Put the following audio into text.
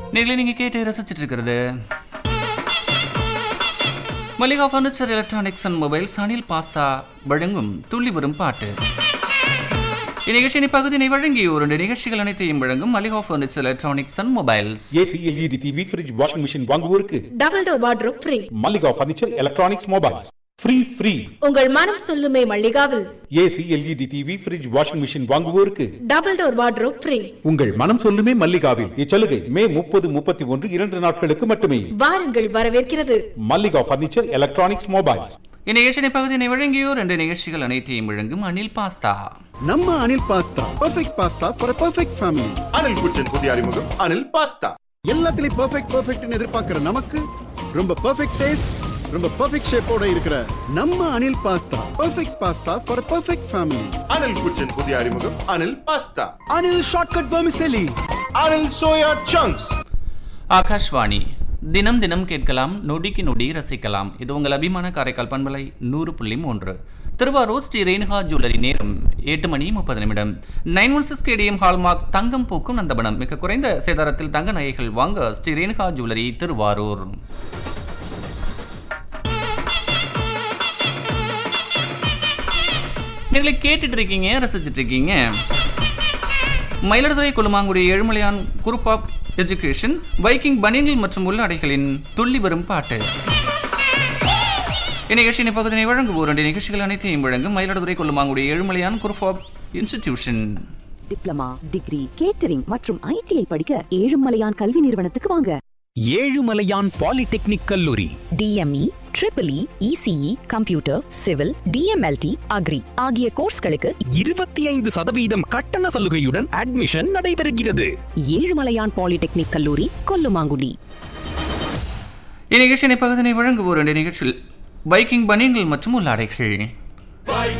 நீங்களே நீங்க கேட்டு ரசிச்சிட்டு இருக்கிறது Mallika furniture electronics and mobiles Anil pasta வழங்கும் துள்ளி வரும் பாட்டு இந்நிகழ்ச்சியின் பகுதியினை வழங்கி ஒரு நிகழ்ச்சிகள் அனைத்தையும் வழங்கும் Mallika furniture electronics and mobiles AC LED TV fridge washing machine வாங்குவோருக்கு double door wardrobe free Mallika furniture electronics mobiles free free உங்கள் மனம் சொல்லுமே மல்லிகாவில் AC LED TV fridge washing machine வாங்குவோருக்கு டபுள் டோர் வார்ட்ரோப் ஃப்ரீ உங்கள் மனம் சொல்லுமே மல்லிகாவில் இச்சலுகை மே முப்பது முப்பத்தி ஒன்று இரண்டு நாட்களுக்கு மட்டுமே வாருங்கள் வரவேற்கிறது மல்லிகா பர்னிச்சர் எலக்ட்ரானிக்ஸ் மொபைல்ஸ் இந்நிகழ்ச்சியின் பகுதியினை வழங்கியோர் ரெண்டு நிகழ்ச்சிகள் அனைத்தையும் வழங்கும் அனில் பாஸ்தா நம்ம Anil pasta perfect pasta for perfect family Anil kitchen புதிய அறிமுகம் அனில் பாஸ்தா எல்லாத்துலயும் பர்ஃபெக்ட் பர்ஃபெக்ட்னு எதிர்பார்க்கிற நமக்கு ரொம்ப பர்ஃபெக்ட் டேஸ்ட் ரொம்ப பர்ஃபெக்ட் ஷேப்போட இருக்கிற நம்ம Anil pasta perfect pasta for perfect family Anil kitchen புதிய அறிமுகம் Anil pasta Anil shortcut vermicelli Anil soya chunks Akashvani தினம் தினம் கேட்கலாம் நொடிக்கு நொடி ரசிக்கலாம் இது உங்கள் அபிமான காரைக்கால் பண்பலை நூறு புள்ளி மூன்று திருவாரூர் ஸ்ரீ ரேணுகா ஜுவல்லரி நேரம் எட்டு மணி முப்பது நிமிடம் nine one six KTM hallmark தங்கம் பூக்கும் நந்தபனம் மிக குறைந்த சேதாரத்தில் தங்க நகைகள் வாங்க ஸ்ரீ ரேணுகா ஜுவல்லரி திருவாரூர் நீங்களே கேட்டுட்டு இருக்கீங்க ரசிச்சிட்டு இருக்கீங்க Mayiladuthurai Kulumangudi Ezhumalaiyan group of education Viking பனியன்கள் மற்றும் உள்ளாடைகளின் துள்ளி வரும் பாட்டு இந்நிகழ்ச்சியின் பகுதியை வழங்குவோர் ரெண்டு நிகழ்ச்சிகள் அனைத்தையும் வழங்கும் Mayiladuthurai Kollumangudi Ezhumalaiyan group of institution diploma degree catering மற்றும் ஐடிஐ படிக்க ஏழுமலையான் கல்வி நிறுவனத்துக்கு வாங்க ஏழுமலையான் பாலிடெக்னிக் கல்லூரி DME triple E ECE computer civil DMLT agri ஆகிய கோர்ஸ்களுக்கு இருபத்தி ஐந்து சதவீதம் கட்டண சலுகையுடன் அட்மிஷன் நடைபெறுகிறது ஏழுமலையான் பாலிடெக்னிக் கல்லூரி கொல்லுமாங்குடி இந்நிகழ்ச்சியின் பகுதியை வழங்குவோர் ரெண்டு நிகழ்ச்சியில் வைக்கிங் பனியன்கள் மற்றும் உள்ளாடைகள்